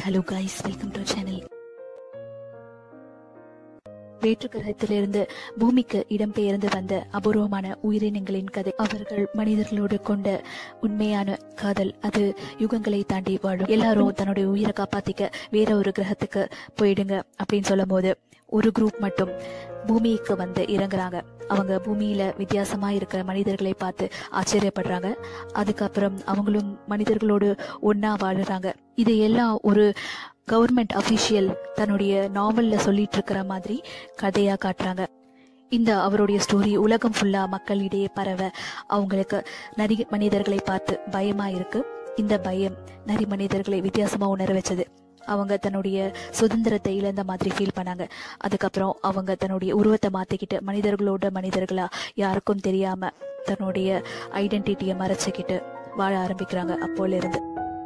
hello guys welcome to channel வேற்று கிரகத்திலிருந்து பூமிக்கு இடம்பெயர்ந்து வந்த அபூர்வமான உயிரினங்களின் கதை அவர்கள் மனிதர்களோடு கொண்ட உண்மையான காதல் அது யுகங்களை தாண்டி வாழும் எல்லாரும் தன்னுடைய உயிரை காப்பாத்திக்க வேற ஒரு கிரகத்துக்கு போயிடுங்க அப்படின்னு சொல்லும் போது ஒரு குரூப் மட்டும் பூமிக்கு வந்து இறங்குறாங்க அவங்க பூமியில வித்தியாசமா இருக்கிற மனிதர்களை பார்த்து ஆச்சரியப்படுறாங்க அதுக்கப்புறம் அவங்களும் மனிதர்களோடு ஒண்ணா வாழுறாங்க இது எல்லாம் ஒரு கவர்மெண்ட் அஃபிஷியல் தன்னுடைய நாவல்ல சொல்லிட்டு இருக்கிற மாதிரி கதையா காட்டுறாங்க இந்த அவருடைய ஸ்டோரி உலகம் ஃபுல்லா மக்களிடையே பரவ அவங்களுக்கு நரி மனிதர்களை பார்த்து பயமா இருக்கு இந்த பயம் நரி மனிதர்களை வித்தியாசமா உணர வச்சது அவங்க தன்னுடைய சுதந்திரத்தை இழந்த மாதிரி ஃபீல் பண்ணாங்க அதுக்கப்புறம் அவங்க தன்னுடைய உருவத்தை மாத்திக்கிட்டு மனிதர்களோட மனிதர்களா யாருக்கும் தெரியாம தன்னுடைய ஐடென்டிட்டியை மறைச்சிக்கிட்டு வாழ ஆரம்பிக்கிறாங்க அப்போல இருந்து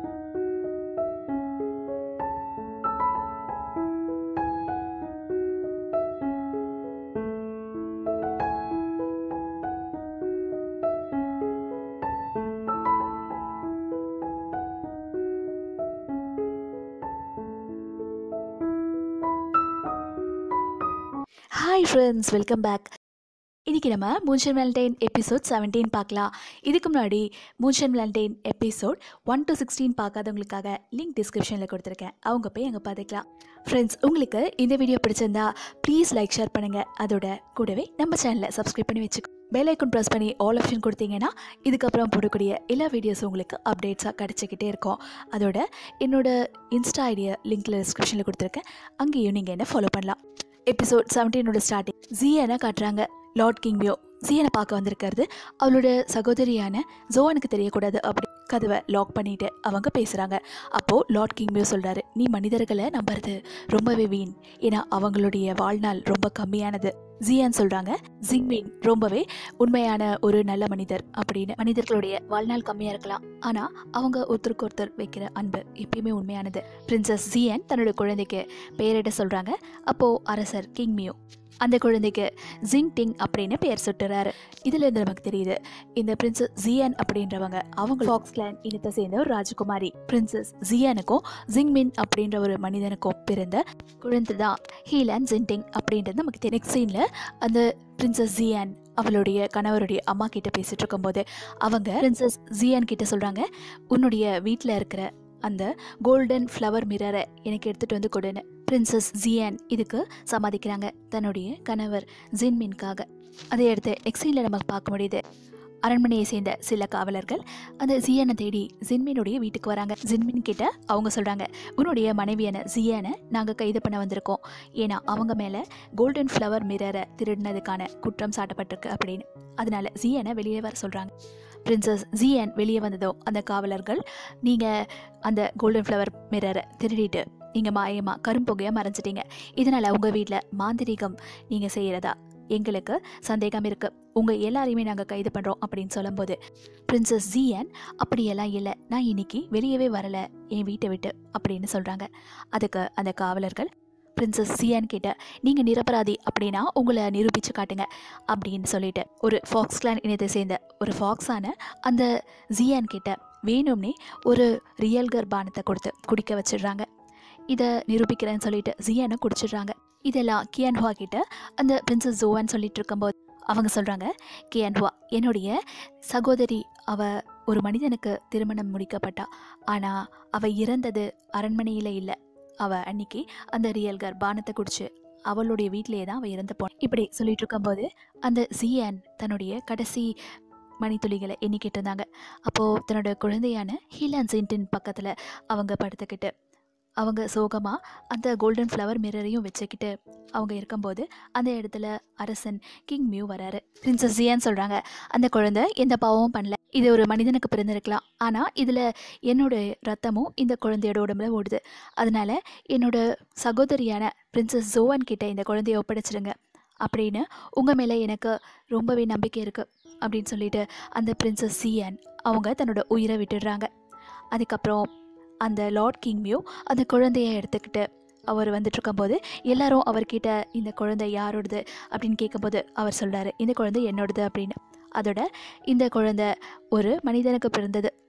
ஹாய் ஃப்ரெண்ட்ஸ் வெல்கம் பேக் இன்றைக்கி நம்ம மூன்ஷன் வேலண்டைன் எபிசோட் 17 பார்க்கலாம் இதுக்கு முன்னாடி மூன்ஷன் Valentine episode one to sixteen பார்க்காதவங்களுக்காக லிங்க் டிஸ்கிரிப்ஷனில் கொடுத்துருக்கேன் அவங்க போய் அங்கே பார்த்துக்கலாம் ஃப்ரெண்ட்ஸ் உங்களுக்கு இந்த வீடியோ பிடிச்சிருந்தா ப்ளீஸ் லைக் ஷேர் பண்ணுங்கள் அதோட கூடவே நம்ம சேனலை சப்ஸ்கிரைப் பண்ணி வச்சுக்கோ பெல் ஐக்கன் ப்ரெஸ் பண்ணி ஆல் ஆப்ஷன் கொடுத்தீங்கன்னா இதுக்கப்புறம் போடக்கூடிய எல்லா வீடியோஸும் உங்களுக்கு அப்டேட்ஸாக கிடச்சிக்கிட்டே இருக்கும் அதோட என்னோட இன்ஸ்டா ஐடியா லிங்க்கில் டிஸ்கிரிப்ஷனில் கொடுத்துருக்கேன் அங்கேயும் நீங்கள் என்ன ஃபாலோ பண்ணலாம் எபிசோட் செவன்டீனோட ஸ்டார்டிங் ஜியனை காட்டுறாங்க லார்ட் கிங்மியோ ஜியனை பார்க்க வந்திருக்கிறது அவளோட சகோதரியான ஜோவனுக்கு தெரியக்கூடாது அப்படி கதவை லாக் பண்ணிட்டு அவங்க பேசுகிறாங்க அப்போது லார்ட் கிங்மியோ சொல்கிறாரு நீ மனிதர்களை நம்புறது ரொம்பவே வீண் ஏன்னா அவங்களுடைய வாழ்நாள் ரொம்ப கம்மியானது ஜியான் சொல்கிறாங்க ஜிங்மின் ரொம்பவே உண்மையான ஒரு நல்ல மனிதர் அப்படின்னு மனிதர்களுடைய வாழ்நாள் கம்மியாக இருக்கலாம் ஆனால் அவங்க ஒருத்தருக்கு ஒருத்தர் வைக்கிற அன்பு எப்பயுமே உண்மையானது பிரின்சஸ் ஜியன் தன்னோட குழந்தைக்கு பெயரிட சொல்கிறாங்க அப்போது அரசர் கிங்மியோ அந்த குழந்தைக்கு ஜிங் டிங் அப்படின்னு பெயர் சுட்டுறாரு இதுல இருந்து நமக்கு தெரியுது இந்த பிரின்சஸ் ஜியான் அப்படின்றவங்க அவங்க ஃபாக்ஸ்லேண்ட் இனத்தை சேர்ந்த ஒரு ராஜகுமாரி பிரின்சஸ் ஜியானுக்கும் ஜிங்மின் அப்படின்ற ஒரு மனிதனுக்கும் பிறந்த குழந்தை தான் ஹீலான் ஜின்டிங் அப்படின்றது நமக்கு தெரியும் நெக்ஸ்ட் சீனில் அந்த பிரின்சஸ் ஜியான் அவளுடைய கணவருடைய அம்மா கிட்ட பேசிட்டு இருக்கும்போது அவங்க பிரின்சஸ் ஜியான் கிட்ட சொல்றாங்க உன்னுடைய வீட்டில் இருக்கிற அந்த கோல்டன் ஃப்ளவர் மிரரை எனக்கு எடுத்துட்டு வந்து கொடுன்னு பிரின்சஸ் ஜியான் இதுக்கு சம்மதிக்கிறாங்க தன்னுடைய கணவர் ஜின்மின்காக அதை எடுத்து எக்ஸைனில் நம்ம பார்க்க முடியுது அரண்மனையை சேர்ந்த சில காவலர்கள் அந்த ஜியானை தேடி ஜின்மினுடைய வீட்டுக்கு வராங்க ஜின்மின் கிட்ட அவங்க சொல்றாங்க உன்னுடைய மனைவியான ஜியானை நாங்கள் கைது பண்ண வந்திருக்கோம் ஏன்னா அவங்க மேலே கோல்டன் ஃப்ளவர் மிரரை திருடினதுக்கான குற்றம் சாட்டப்பட்டிருக்கு அப்படின்னு அதனால ஜியானை வெளியே வர சொல்றாங்க பிரின்சஸ் ஜியன் வெளியே வந்ததோ அந்த காவலர்கள் நீங்கள் அந்த கோல்டன் ஃப்ளவர் மிரரை திருடிட்டு நீங்கள் மாயமாக கரும்புகையாக மறைஞ்சிட்டீங்க இதனால் உங்கள் வீட்டில் மாந்திரீகம் நீங்கள் செய்கிறதா எங்களுக்கு சந்தேகம் இருக்குது உங்கள் எல்லாரையுமே நாங்கள் கைது பண்ணுறோம் அப்படின்னு சொல்லும்போது பிரின்சஸ் ஜியன் அப்படியெல்லாம் இல்லை நான் இன்னைக்கு வெளியவே வரலை என் வீட்டை விட்டு அப்படின்னு சொல்கிறாங்க அதுக்கு அந்த காவலர்கள் பிரின்சஸ் சியான் கிட்ட நீங்கள் நிரபராதி அப்படின்னா உங்களை நிரூபித்து காட்டுங்க அப்படின்னு சொல்லிட்டு ஒரு ஃபாக்ஸ் கிளான் இனத்தை சேர்ந்த ஒரு ஃபாக்ஸான அந்த ஜியான் கிட்ட வேணும்னே ஒரு ரியல் கர்ப்பானத்தை கொடுத்து குடிக்க வச்சிடுறாங்க இதை நிரூபிக்கிறேன்னு சொல்லிட்டு ஜியானை குடிச்சிடுறாங்க இதெல்லாம் கியான்ஹுவா கிட்ட அந்த பிரின்சஸ் ஜோவான் சொல்லிட்டு இருக்கும்போது அவங்க சொல்கிறாங்க கியான்ஹுவா என்னுடைய சகோதரி அவ ஒரு மனிதனுக்கு திருமணம் முடிக்கப்பட்டா ஆனால் அவ இறந்தது அரண்மனையில் இல்லை அவ அன்னைக்கு அந்த ரியல் கர்ப்பானத்தை குடிச்சு அவளுடைய வீட்டிலேயே தான் அவள் இறந்து போனான் இப்படி சொல்லிட்டு இருக்கும்போது அந்த ஜியான் தன்னுடைய கடைசி மணித்துளிகளை எண்ணிக்கிட்டு இருந்தாங்க அப்போது தன்னோட குழந்தையான ஹீலான் ஜின்டின் பக்கத்தில் அவங்க படுத்துக்கிட்டு அவங்க சோகமாக அந்த கோல்டன் ஃப்ளவர் மிரரையும் வச்சுக்கிட்டு அவங்க இருக்கும்போது அந்த இடத்துல அரசன் கிங் மியூ வராரு பிரின்சஸ் ஜியான் சொல்கிறாங்க அந்த குழந்தை எந்த பாவமும் பண்ணல இது ஒரு மனிதனுக்கு பிறந்திருக்கலாம் ஆனால் இதில் என்னோட ரத்தமும் இந்த குழந்தையோட உடம்புல ஓடுது அதனால என்னோட சகோதரியான பிரின்சஸ் ஜோவான் கிட்ட இந்த குழந்தைய ஒப்படைச்சிடுங்க அப்படின்னு உங்கள் மேலே எனக்கு ரொம்பவே நம்பிக்கை இருக்குது அப்படின்னு சொல்லிட்டு அந்த பிரின்சஸ் சியான் அவங்க தன்னோட உயிரை விட்டுடுறாங்க அதுக்கப்புறம் அந்த லார்ட் கிங்மியோ அந்த குழந்தைய எடுத்துக்கிட்டு அவர் வந்துட்டு இருக்கும்போது எல்லாரும் அவர்கிட்ட இந்த குழந்தை யாரோடது அப்படின்னு கேட்கும்போது அவர் சொல்றாரு இந்த குழந்தை என்னோடது அப்படின்னு அதோட இந்த குழந்தை ஒரு மனிதனுக்கு பிறந்தது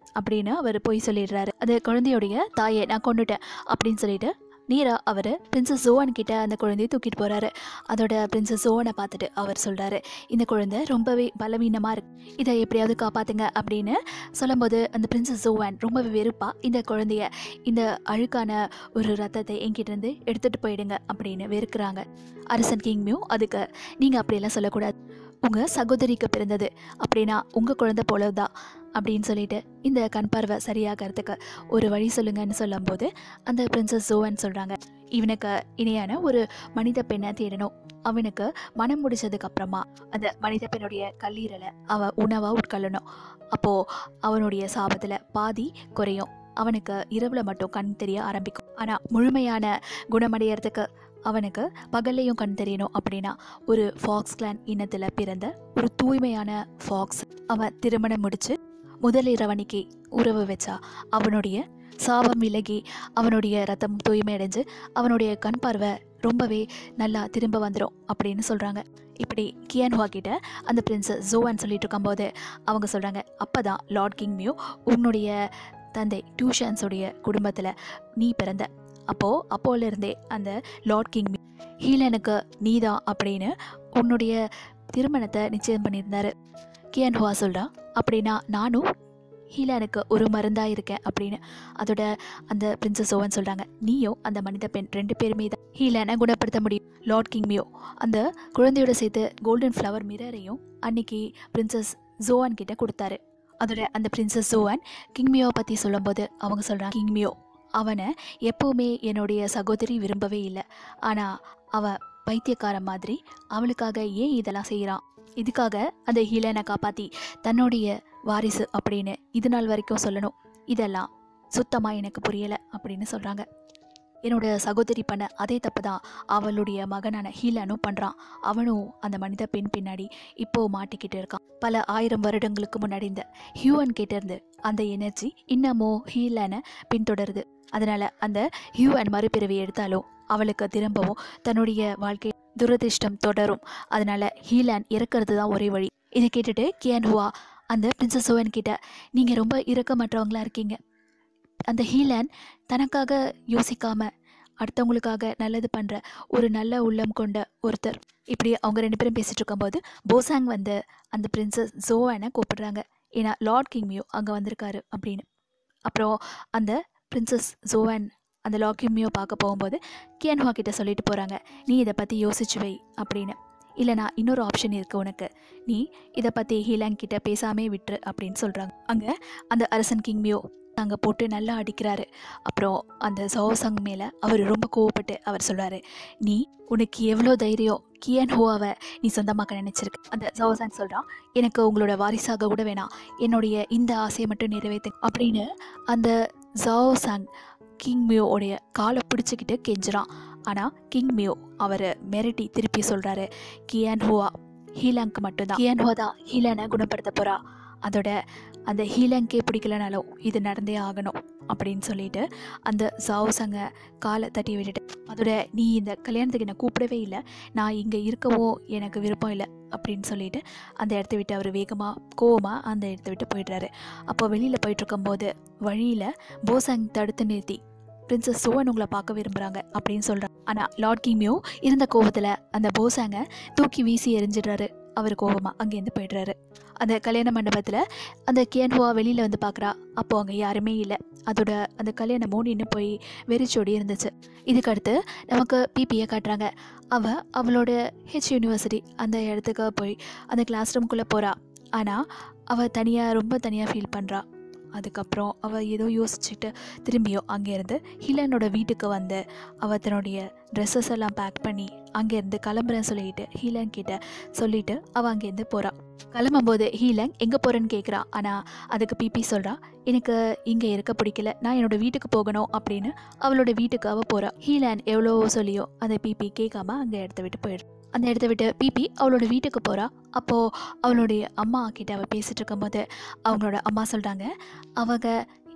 அப்படின்னு அவர் போய் சொல்லிடுறாரு அந்த குழந்தையுடைய தாயை நான் கொண்டுட்டேன் அப்படின்னு சொல்லிட்டு நேரா அவர் பிரின்சஸ் ஜோவன் கிட்ட அந்த குழந்தையை தூக்கிட்டு போறாரு அதோட பிரின்சஸ் ஜோவனை பார்த்துட்டு அவர் சொல்றாரு இந்த குழந்தை ரொம்பவே பலவீனமாக இருக்கு இதை எப்படியாவது காப்பாத்துங்க அப்படின்னு சொல்லும்போது அந்த பிரின்சஸ் ஜோவான் ரொம்பவே வெறுப்பா இந்த குழந்தைய இந்த அழுக்கான ஒரு ரத்தத்தை என்கிட்ட இருந்து எடுத்துட்டு போயிடுங்க அப்படின்னு வெறுக்கிறாங்க அரசன் கிங்மியூ அதுக்கு நீங்கள் அப்படியெல்லாம் சொல்லக்கூடாது உங்கள் சகோதரிக்கு பிறந்தது அப்படின்னா உங்கள் குழந்தை போல தான் அப்படின்னு சொல்லிட்டு இந்த கண் பார்வை சரியாகிறதுக்கு ஒரு வழி சொல்லுங்கன்னு சொல்லும்போது அந்த பிரின்சஸ் ஜோவன் சொல்கிறாங்க இவனுக்கு இணையான ஒரு மனித பெண்ணை தேடணும் அவனுக்கு மனம் முடிச்சதுக்கு அப்புறமா அந்த மனித பெண்ணுடைய கல்லீரலை அவன் உணவாக உட்கொள்ளணும் அப்போது அவனுடைய சாபத்தில் பாதி குறையும் அவனுக்கு இரவில் மட்டும் கண் தெரிய ஆரம்பிக்கும் ஆனால் முழுமையான குணமடையறதுக்கு அவனுக்கு பகல்லையும் கண் தெரியணும் அப்படின்னா ஒரு ஃபாக்ஸ் கிளான் இனத்தில் பிறந்த ஒரு தூய்மையான ஃபாக்ஸ் அவன் திருமணம் முடிச்சு முதல் இரவணிக்கு உறவு வச்சா அவனுடைய சாபம் விலகி அவனுடைய ரத்தம் தூய்மை அடைஞ்சு அவனுடைய கண் பார்வை ரொம்பவே நல்லா திரும்ப வந்துடும் அப்படின்னு சொல்கிறாங்க இப்படி கியான்ஹுவா கிட்ட அந்த பிரின்சஸ் ஜோவான் சொல்லிட்டு இருக்கும்போது அவங்க சொல்கிறாங்க அப்போ தான் லார்ட் கிங் மியூ உன்னுடைய தந்தை டியூஷன்ஸுடைய குடும்பத்தில் நீ பிறந்த அப்போது அப்போலேருந்தே அந்த லார்ட் கிங் ஹீலனுக்கு நீதான் அப்படின்னு உன்னுடைய திருமணத்தை நிச்சயம் பண்ணியிருந்தாரு கியான்ஹுவா சொல்கிறா அப்படின்னா நானும் ஹீலனுக்கு ஒரு மருந்தாக இருக்கேன் அப்படின்னு அதோட அந்த பிரின்சஸ் ஓவன் சொல்கிறாங்க நீயோ அந்த மனித பெண் ரெண்டு பேருமே தான் ஹீலனை குணப்படுத்த முடியும் லார்ட் கிங் மியோ அந்த குழந்தையோட சேர்த்து கோல்டன் ஃப்ளவர் மிரரையும் அன்னைக்கு பிரின்சஸ் ஜோவான் கிட்ட கொடுத்தாரு அதோட அந்த பிரின்சஸ் ஜோவான் கிங்மியோவை பற்றி சொல்லும்போது அவங்க சொல்கிறாங்க கிங்மியோ அவனை எப்போவுமே என்னுடைய சகோதரி விரும்பவே இல்லை ஆனால் அவன் பைத்தியக்கார மாதிரி அவளுக்காக ஏன் இதெல்லாம் செய்கிறான் இதுக்காக அந்த ஹீலனை காப்பாற்றி தன்னுடைய வாரிசு அப்படின்னு இது நாள் வரைக்கும் சொல்லணும் இதெல்லாம் சுத்தமாக எனக்கு புரியலை அப்படின்னு சொல்கிறாங்க என்னோட சகோதரி பண்ண அதே தப்பு தான் அவளுடைய மகனான ஹீலனும் பண்ணுறான் அவனும் அந்த மனித பெண் பின்னாடி இப்போ மாட்டிக்கிட்டு இருக்கான் பல ஆயிரம் வருடங்களுக்கு முன்னாடி இந்த ஹியூவன் கிட்டேருந்து அந்த எனர்ஜி இன்னமும் ஹீலனை பின்தொடருது அதனால் அந்த ஹியூவன் மறுபிறவி எடுத்தாலும் அவளுக்கு திரும்பவும் தன்னுடைய வாழ்க்கை துரதிர்ஷ்டம் தொடரும் அதனால் ஹீலான் இறக்கிறது தான் ஒரே வழி இதை கேட்டுட்டு கியான்ஹுவா அந்த பிரின்சஸ் சோவன் கிட்ட நீங்கள் ரொம்ப இரக்கமற்றவங்களா இருக்கீங்க அந்த ஹீலான் தனக்காக யோசிக்காம அடுத்தவங்களுக்காக நல்லது பண்ணுற ஒரு நல்ல உள்ளம் கொண்ட ஒருத்தர் இப்படி அவங்க ரெண்டு பேரும் பேசிட்டு இருக்கும்போது போசாங் வந்து அந்த பிரின்சஸ் ஜோவானை கூப்பிடுறாங்க ஏன்னா லார்ட் கிங்மியோ அங்கே வந்திருக்காரு அப்படின்னு அப்புறம் அந்த பிரின்சஸ் ஜோவான் அந்த லார்ட் கிங்மியோ பார்க்க போகும்போது கியன்ஹுவா கிட்ட சொல்லிட்டு போகிறாங்க நீ இதை பற்றி யோசிச்சு வை அப்படின்னு இல்லைனா இன்னொரு ஆப்ஷன் இருக்குது உனக்கு நீ இதை பற்றி ஹீலாங் கிட்ட பேசாமே விட்டுரு அப்படின்னு சொல்கிறாங்க அங்கே அந்த அரசன் கிங்மியோ அங்கே போட்டு நல்லா அடிக்கிறாரு அப்புறம் அந்த சோசங் மேலே அவர் ரொம்ப கோவப்பட்டு அவர் சொல்கிறாரு நீ உனக்கு எவ்வளோ தைரியம் கியன் ஹோவாவை நீ சொந்தமாக்க நினச்சிருக்க அந்த சோசங் சொல்கிறான் எனக்கு உங்களோட வாரிசாக கூட வேணாம் என்னுடைய இந்த ஆசையை மட்டும் நிறைவேற்று அப்படின்னு அந்த ஜாவ் கிங் மியோவுடைய காலை பிடிச்சிக்கிட்டு கெஞ்சுறான் ஆனால் கிங் மியோ அவர் மிரட்டி திருப்பி சொல்கிறாரு கியான் ஹுவா ஹீலாங்க்கு மட்டும்தான் கியான் ஹுவா தான் ஹீலானை குணப்படுத்த போகிறா அதோட அந்த ஹீலாங்கே பிடிக்கலனாலும் இது நடந்தே ஆகணும் அப்படின்னு சொல்லிட்டு அந்த ஜாவ்சங்க காலை தட்டி விட்டுட்டு அதோட நீ இந்த கல்யாணத்துக்கு என்னை கூப்பிடவே இல்லை நான் இங்கே இருக்கவோ எனக்கு விருப்பம் இல்லை அப்படின்னு சொல்லிட்டு அந்த இடத்த விட்டு அவர் வேகமாக கோவமாக அந்த இடத்த விட்டு போயிடுறாரு அப்போ வெளியில் போயிட்டு இருக்கும்போது வழியில் போசாங் தடுத்து நிறுத்தி பிரின்சஸ் சோவன் உங்களை பார்க்க விரும்புகிறாங்க அப்படின்னு சொல்கிறாங்க ஆனால் லார்ட் கிமியோ இருந்த கோவத்தில் அந்த போசாங்கை தூக்கி வீசி எரிஞ்சிடுறாரு அவர் கோவமாக அங்கேருந்து போயிடுறாரு அந்த கல்யாண மண்டபத்தில் அந்த கேன்ஹுவா வெளியில் வந்து பார்க்குறா அப்போ அங்கே யாருமே இல்லை அதோட அந்த கல்யாணம் மூடின்னு போய் வெறிச்சோடி இருந்துச்சு இதுக்கடுத்து நமக்கு பிபியை காட்டுறாங்க அவள் அவளோட ஹெச் யூனிவர்சிட்டி அந்த இடத்துக்கு போய் அந்த கிளாஸ் ரூம்குள்ளே போகிறா ஆனால் அவள் தனியாக ரொம்ப தனியாக ஃபீல் பண்ணுறா அதுக்கப்புறம் அவள் ஏதோ யோசிச்சுட்டு திரும்பியும் அங்கேருந்து ஹிலனோட வீட்டுக்கு வந்து அவள் தன்னுடைய ட்ரெஸ்ஸஸ் எல்லாம் பேக் பண்ணி அங்கேருந்து கிளம்புறேன்னு சொல்லிட்டு ஹீலன் கிட்ட சொல்லிட்டு அவள் அங்கேருந்து போகிறாள் கிளம்பும்போது ஹீலங் எங்கே போகிறேன்னு கேட்குறா ஆனால் அதுக்கு பிபி சொல்கிறா எனக்கு இங்கே இருக்க பிடிக்கல நான் என்னோட வீட்டுக்கு போகணும் அப்படின்னு அவளோட வீட்டுக்கு அவள் போகிறா ஹீலன் எவ்வளோ சொல்லியோ அந்த பிபி கேட்காம அங்கே இடத்த விட்டு போயிடுறா அந்த இடத்த விட்டு பிபி அவளோட வீட்டுக்கு போகிறா அப்போது அவளுடைய அம்மா கிட்ட அவள் பேசிகிட்டு இருக்கும்போது அவங்களோட அம்மா சொல்கிறாங்க அவங்க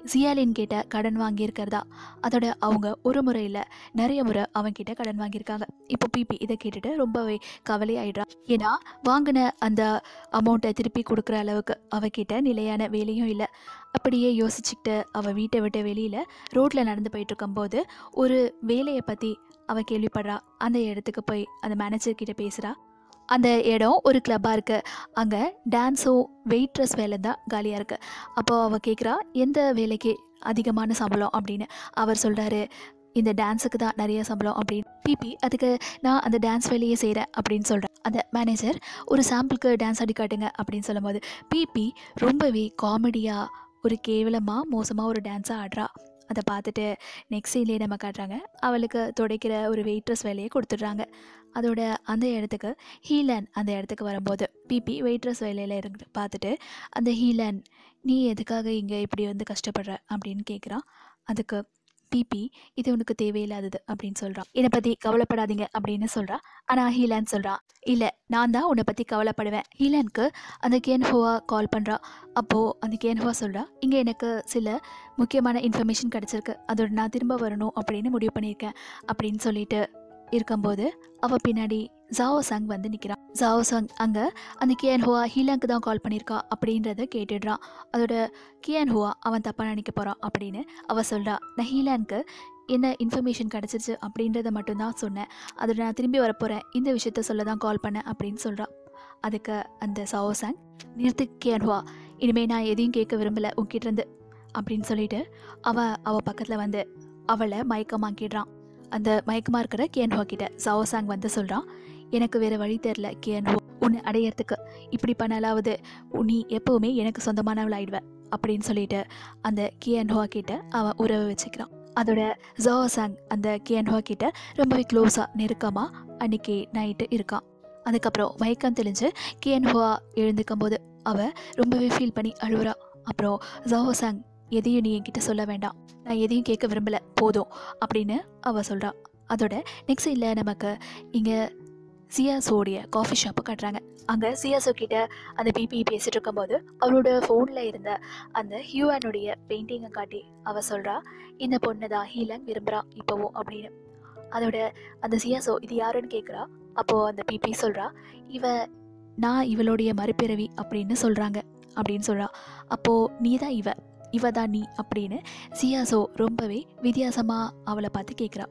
ஜியாலின் கிட்ட கடன் வாங்கியிருக்கிறதா அதோட அவங்க ஒரு முறை இல்லை நிறைய முறை அவன் கிட்ட கடன் வாங்கியிருக்காங்க இப்போ பிபி இதை கேட்டுட்டு ரொம்பவே கவலையாயிடுறா ஏன்னா வாங்கின அந்த அமௌண்ட்டை திருப்பி கொடுக்குற அளவுக்கு அவகிட்ட நிலையான வேலையும் இல்லை அப்படியே யோசிச்சுக்கிட்டு அவள் வீட்டை விட்டு வெளியில் ரோட்டில் நடந்து போயிட்டு இருக்கும்போது ஒரு வேலையை பற்றி அவள் கேள்விப்படுறா அந்த இடத்துக்கு போய் அந்த மேனேஜர் கிட்ட பேசுகிறா அந்த இடம் ஒரு கிளப்பாக இருக்குது அங்கே டான்ஸும் வெயிட்ரஸ் வேலை தான் காலியாக இருக்குது அப்போ அவள் கேட்குறா எந்த வேலைக்கு அதிகமான சம்பளம் அப்படின்னு அவர் சொல்கிறாரு இந்த டான்ஸுக்கு தான் நிறைய சம்பளம் அப்படின்னு பிபி அதுக்கு நான் அந்த டான்ஸ் வேலையே செய்கிறேன் அப்படின்னு சொல்கிறேன் அந்த மேனேஜர் ஒரு சாம்பிளுக்கு டான்ஸ் ஆடி காட்டுங்க அப்படின்னு சொல்லும்போது பிபி ரொம்பவே காமெடியாக ஒரு கேவலமாக மோசமாக ஒரு டான்ஸாக ஆடுறா அதை பார்த்துட்டு நெக்ஸ்ட் சீன்லேயே நம்ம காட்டுறாங்க அவளுக்கு துடைக்கிற ஒரு வெயிட்ரஸ் வேலையை கொடுத்துட்றாங்க அதோட அந்த இடத்துக்கு ஹீலன் அந்த இடத்துக்கு வரும்போது பிபி வெயிட்ரஸ் வேலையில் இருந்து பார்த்துட்டு அந்த ஹீலன் நீ எதுக்காக இங்கே இப்படி வந்து கஷ்டப்படுற அப்படின்னு கேட்குறான் அதுக்கு பிபி இது உனக்கு தேவையில்லாதது அப்படின்னு சொல்கிறான் என்னை பற்றி கவலைப்படாதீங்க அப்படின்னு சொல்கிறா ஆனால் ஹீலன் சொல்கிறா இல்லை நான் தான் உன்னை பற்றி கவலைப்படுவேன் ஹீலனுக்கு அந்த கேன்ஹோவா கால் பண்ணுறா அப்போது அந்த கேன்ஹோவா சொல்கிறா இங்கே எனக்கு சில முக்கியமான இன்ஃபர்மேஷன் கிடச்சிருக்கு அதோட நான் திரும்ப வரணும் அப்படின்னு முடிவு பண்ணியிருக்கேன் அப்படின்னு சொல்லிட்டு இருக்கும்போது அவள் பின்னாடி ஜாவோ சாங் வந்து நிற்கிறான் ஜாவோ சாங் அங்கே அந்த கியான் ஹுவா ஹீலாங்க்கு தான் கால் பண்ணியிருக்கா அப்படின்றத கேட்டுடுறான் அதோட கியான் ஹுவா அவன் தப்பாக நினைக்க போகிறான் அப்படின்னு அவள் சொல்கிறா நான் ஹீலானுக்கு என்ன இன்ஃபர்மேஷன் கிடச்சிருச்சு அப்படின்றத மட்டும்தான் சொன்னேன் அதோட நான் திரும்பி வரப்போகிறேன் இந்த விஷயத்த சொல்ல தான் கால் பண்ணேன் அப்படின்னு சொல்கிறான் அதுக்கு அந்த சாவோ சாங் நிறுத்து கியான் ஹுவா இனிமேல் நான் எதையும் கேட்க விரும்பலை உன்கிட்டருந்து அப்படின்னு சொல்லிட்டு அவள் அவள் பக்கத்தில் வந்து அவளை மயக்கமாக்கிடுறான் அந்த மயக்கமாக இருக்கிற கியன்ஹோ கிட்ட சாவோசாங் வந்து சொல்கிறான் எனக்கு வேறு வழி தெரில கியன்ஹோ உன்னை அடையறதுக்கு இப்படி பண்ணலாவது நீ எப்போவுமே எனக்கு சொந்தமானவள் ஆயிடுவ அப்படின்னு சொல்லிட்டு அந்த கியன்ஹோா கிட்ட அவன் உறவு வச்சுக்கிறான் அதோட ஜாவோசாங் அந்த கியன்ஹோா கிட்ட ரொம்பவே க்ளோஸாக நெருக்கமாக அன்னைக்கு நைட்டு இருக்கான் அதுக்கப்புறம் மயக்கம் தெளிஞ்சு கியன்ஹோா எழுந்துக்கும் போது அவள் ரொம்பவே ஃபீல் பண்ணி அழுவுறா அப்புறம் ஜாவோசாங் எதையும் நீ என்கிட்ட சொல்ல வேண்டாம் நான் எதையும் கேட்க விரும்பல போதும் அப்படின்னு அவ சொல்கிறா அதோட நெக்ஸ்ட் இல்லை நமக்கு இங்கே சியாசோடைய காஃபி ஷாப்பை காட்டுறாங்க அங்கே சியாசோ கிட்ட அந்த பிபி பேசிட்டு இருக்கும்போது அவளோட ஃபோனில் இருந்த அந்த ஹியூஆனுடைய பெயிண்டிங்கை காட்டி அவ சொல்கிறா இந்த பொண்ணு தான் ஹீலன் விரும்புகிறா இப்போவும் அப்படின்னு அதோட அந்த சியாசோ இது யாருன்னு கேட்குறா அப்போது அந்த பிபி சொல்கிறா இவ நான் இவளுடைய மறுபிறவி அப்படின்னு சொல்கிறாங்க அப்படின்னு சொல்கிறா அப்போது நீ தான் இவ இவ தான் நீ அப்படின்னு சியாசோ ரொம்பவே வித்தியாசமாக அவளை பார்த்து கேட்குறா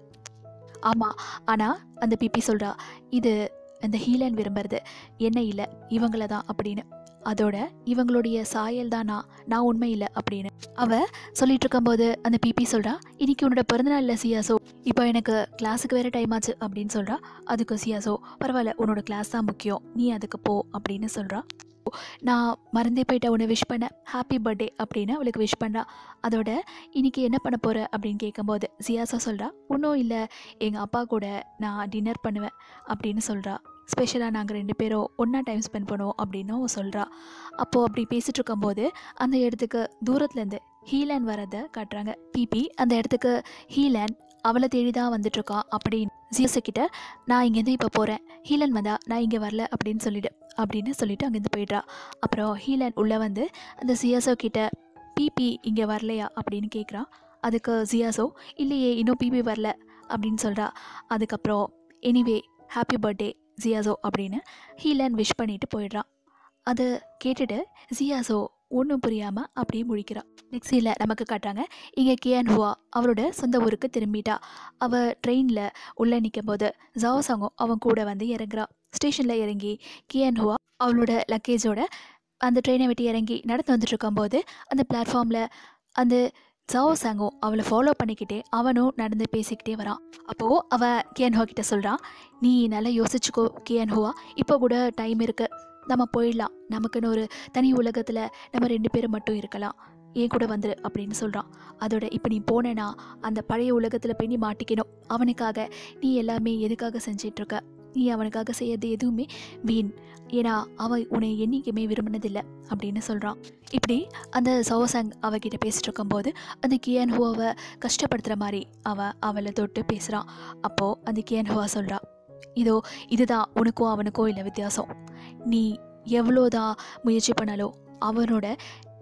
ஆமாம் ஆனால் அந்த பிபி சொல்கிறா இது அந்த ஹீலன் விரும்புறது என்ன இல்லை இவங்கள தான் அப்படின்னு அதோட இவங்களுடைய சாயல் தான் நான் நான் உண்மை இல்லை அப்படின்னு அவ சொல்லிட்டு இருக்கும்போது அந்த பிபி சொல்கிறா இன்னைக்கு உன்னோட பிறந்தநாள் இல்லை சியாசோ இப்போ எனக்கு கிளாஸுக்கு வேறு டைம் ஆச்சு அப்படின்னு சொல்கிறா அதுக்கு சியாசோ பரவாயில்ல உன்னோட கிளாஸ் தான் முக்கியம் நீ அதுக்கு போ அப்படின்னு சொல்கிறா நான் மறந்தே போயிட்ட உன்னை விஷ் பண்ண ஹாப்பி பர்த்டே அப்படின்னு அவளுக்கு விஷ் பண்ணுறா அதோட இன்னைக்கு என்ன பண்ண போகிற அப்படின்னு கேட்கும்போது சியாசா சொல்கிறா ஒன்றும் இல்லை எங்கள் அப்பா கூட நான் டின்னர் பண்ணுவேன் அப்படின்னு சொல்கிறா ஸ்பெஷலாக நாங்கள் ரெண்டு பேரும் ஒன்றா டைம் ஸ்பெண்ட் பண்ணுவோம் அப்படின்னு அவ சொல்கிறா அப்போது அப்படி பேசிகிட்டு இருக்கும்போது அந்த இடத்துக்கு தூரத்துலேருந்து ஹீலன் வரதை காட்டுறாங்க பிபி அந்த இடத்துக்கு ஹீலன் அவளை தேடி தான் வந்துட்டுருக்கான் அப்படின்னு ஜியஸு கிட்ட நான் இங்கேருந்து இப்போ போகிறேன் ஹீலன் வந்தா நான் இங்கே வரல அப்படின்னு சொல்லிடு அப்படின்னு சொல்லிட்டு அங்கேருந்து போயிடுறா அப்புறம் ஹீலன் உள்ளே வந்து அந்த சியாசோ கிட்ட பிபி இங்கே வரலையா அப்படின்னு கேட்குறான் அதுக்கு ஜியாசோ இல்லையே இன்னும் பிபி வரல அப்படின்னு சொல்கிறா அதுக்கப்புறம் எனிவே ஹாப்பி பர்த்டே ஜியாசோ அப்படின்னு ஹீலன் விஷ் பண்ணிட்டு போயிடுறான் அதை கேட்டுட்டு ஜியாசோ ஒன்றும் புரியாமல் அப்படியே முழிக்கிறான் நெக்ஸ்ட் இல்லை நமக்கு காட்டுறாங்க இங்கே கியான் ஹுவா அவளோட சொந்த ஊருக்கு திரும்பிட்டா அவள் ட்ரெயினில் உள்ளே நிற்கும் போது ஜாவசாங்கும் அவன் கூட வந்து இறங்குறா ஸ்டேஷனில் இறங்கி கியான் ஹுவா அவளோட லக்கேஜோட அந்த ட்ரெயினை விட்டு இறங்கி நடந்து வந்துட்டு இருக்கும்போது அந்த பிளாட்ஃபார்மில் அந்த ஜாவோ சாங்கும் அவளை ஃபாலோ பண்ணிக்கிட்டே அவனும் நடந்து பேசிக்கிட்டே வரான் அப்போது அவள் கியன்ஹோ கிட்ட சொல்கிறான் நீ நல்லா யோசிச்சுக்கோ கியன்ஹோவா இப்போ கூட டைம் இருக்குது நம்ம போயிடலாம் நமக்குன்னு ஒரு தனி உலகத்தில் நம்ம ரெண்டு பேரும் மட்டும் இருக்கலாம் ஏன் கூட வந்துரு அப்படின்னு சொல்கிறான் அதோட இப்போ நீ போனேன்னா அந்த பழைய உலகத்தில் போய் நீ மாட்டிக்கணும் அவனுக்காக நீ எல்லாமே எதுக்காக செஞ்சிட்ருக்க நீ அவனுக்காக செய்யறது எதுவுமே வீண் ஏன்னா அவன் உன்னை என்றைக்குமே விரும்பினதில்லை அப்படின்னு சொல்கிறான் இப்படி அந்த சோசாங் அவகிட்ட பேசிட்டு இருக்கும்போது அந்த கியான் ஹுவாவை கஷ்டப்படுத்துகிற மாதிரி அவன் அவளை தொட்டு பேசுகிறான் அப்போது அந்த கியான் ஹுவா சொல்கிறா இதோ இதுதான் உனக்கும் அவனுக்கும் இல்லை வித்தியாசம் நீ எவ்வளோதான் முயற்சி பண்ணாலோ அவனோட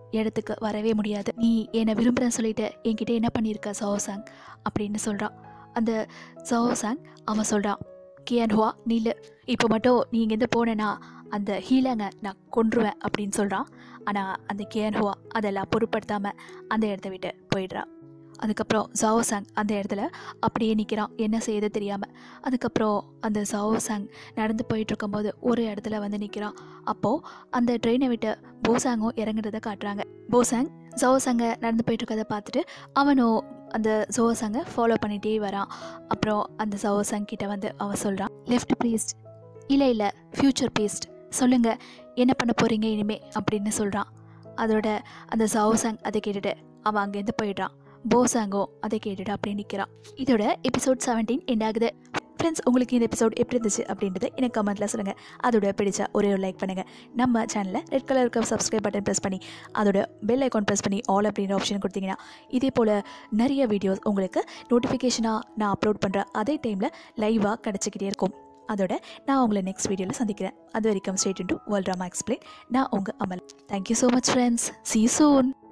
இடத்துக்கு வரவே முடியாது நீ என்னை விரும்புகிறேன்னு சொல்லிட்டு என்கிட்ட என்ன பண்ணியிருக்க சோசாங் அப்படின்னு சொல்கிறான் அந்த சோசாங் அவன் சொல்கிறான் கியன்ஹுவா நீல இப்போ மட்டும் நீ இங்கேருந்து போனேன்னா அந்த ஹீலங்கை நான் கொன்றுவேன் அப்படின்னு சொல்கிறான் ஆனால் அந்த கியன்ஹுவா அதெல்லாம் பொருட்படுத்தாமல் அந்த இடத்த விட்டு போயிடுறான் அதுக்கப்புறம் ஜாவோசாங் அந்த இடத்துல அப்படியே நிற்கிறான் என்ன செய்யுது தெரியாமல் அதுக்கப்புறம் அந்த ஜாவோசாங் நடந்து போயிட்டு இருக்கும்போது ஒரு இடத்துல வந்து நிற்கிறான் அப்போது அந்த ட்ரெயினை விட்டு போசாங்கும் இறங்குறத காட்டுறாங்க போசாங் ஜோசாங்க நடந்து போயிட்டு இருக்கதை பார்த்துட்டு அவனும் அந்த ஜோசாங்க ஃபாலோ பண்ணிகிட்டே வரான் அப்புறம் அந்த ஜோசாங் கிட்ட வந்து அவன் சொல்கிறான் லெஃப்ட் ப்ரீஸ்ட் இல்லை இல்லை ஃப்யூச்சர் ப்ரீஸ்ட் சொல்லுங்கள் என்ன பண்ண போகிறீங்க இனிமே அப்படின்னு சொல்கிறான் அதோட அந்த ஜாவோசாங் அதை கேட்டுட்டு அவன் அங்கேருந்து போயிடுறான் போசாங்கோ அதை கேட்டுட்டு அப்படியே நிற்கிறான் இதோட எபிசோட் செவன்டீன் எண்ட் ஆகுது ஃப்ரெண்ட்ஸ் உங்களுக்கு இந்த எபிசோட் எப்படி இருந்துச்சு அப்படின்றது எனக்கு கமெண்ட்டில் சொல்லுங்கள் அதோட பிடிச்சா ஒரே ஒரு லைக் பண்ணுங்கள் நம்ம சேனலில் ரெட் கலர் இருக்க சப்ஸ்கிரைப் பட்டன் ப்ரெஸ் பண்ணி அதோட பெல் ஐக்கான் ப்ரெஸ் பண்ணி ஆல் அப்படின்ற ஆப்ஷன் கொடுத்தீங்கன்னா இதே போல் நிறைய வீடியோஸ் உங்களுக்கு நோட்டிஃபிகேஷனாக நான் அப்லோட் பண்ணுற அதே டைமில் லைவாக கிடச்சிக்கிட்டே இருக்கும் அதோட நான் உங்களை நெக்ஸ்ட் வீடியோவில் சந்திக்கிறேன் அது வரைக்கும் state to world drama explain நான் உங்கள் Amal thank you so much friends see சூன்